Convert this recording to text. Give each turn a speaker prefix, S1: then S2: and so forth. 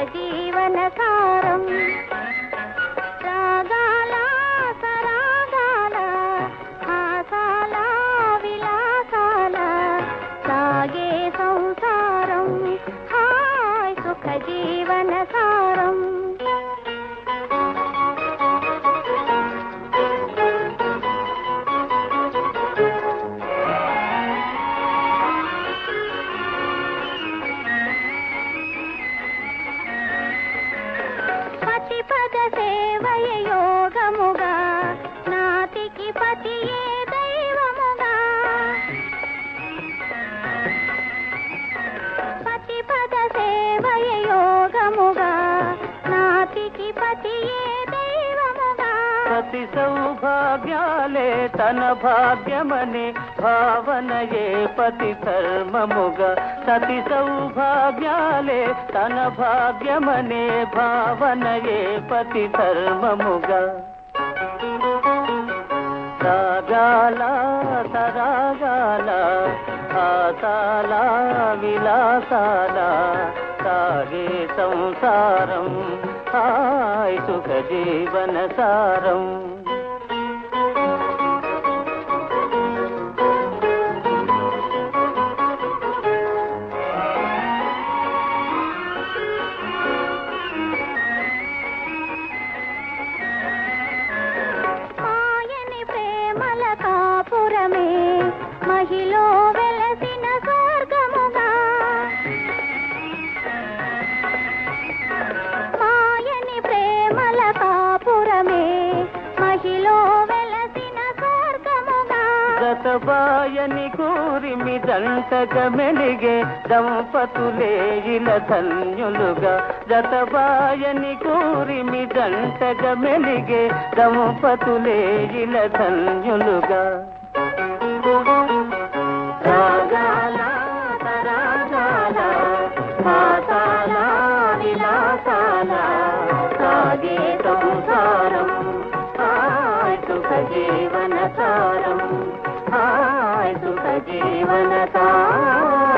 S1: జీవన సారం రాగాల సరాగాల హాసాల విలాసాల సాగే సంసారం హాయ్ సుఖ జీవన సారం పతిపద సేవయ యోగముగా నాతికి పతియే దైవముగా పతిపద సేవయ యోగముగా నాతికి పతియే దైవముగా
S2: సతి సౌభాగ్యాలే తన భాగ్యమనే భావనయే పతి ధర్మముగా సతి సౌభాగ్యాలే తన భాగ్యమనే భావనయే పతి ధర్మముగా రాగాల తరాగాల ఆసాల విలాసాల సాగే సంసారం హాయ్ సుఖ జీవన సారం
S1: మాయని ప్రేమల కాపురమే మహిలో వెలసిన స్వర్గముగా మాయని ప్రేమల కాపురమే మహిలో వెలసిన స్వర్గముగా
S2: గతబాయని కూరిమి దంటగా మెలిగే దంపతులే ఇల ధన్యులుగా గతబాయని కూరిమి దంటగా మెలిగే దంపతులే ఇల ధన్యులుగా రాగాల తరాగాల మాతాల విలాసాల సాగే సంసారం హాయ్ సుఖ జీవన సారం హాయ్ సుఖ జీవన సారం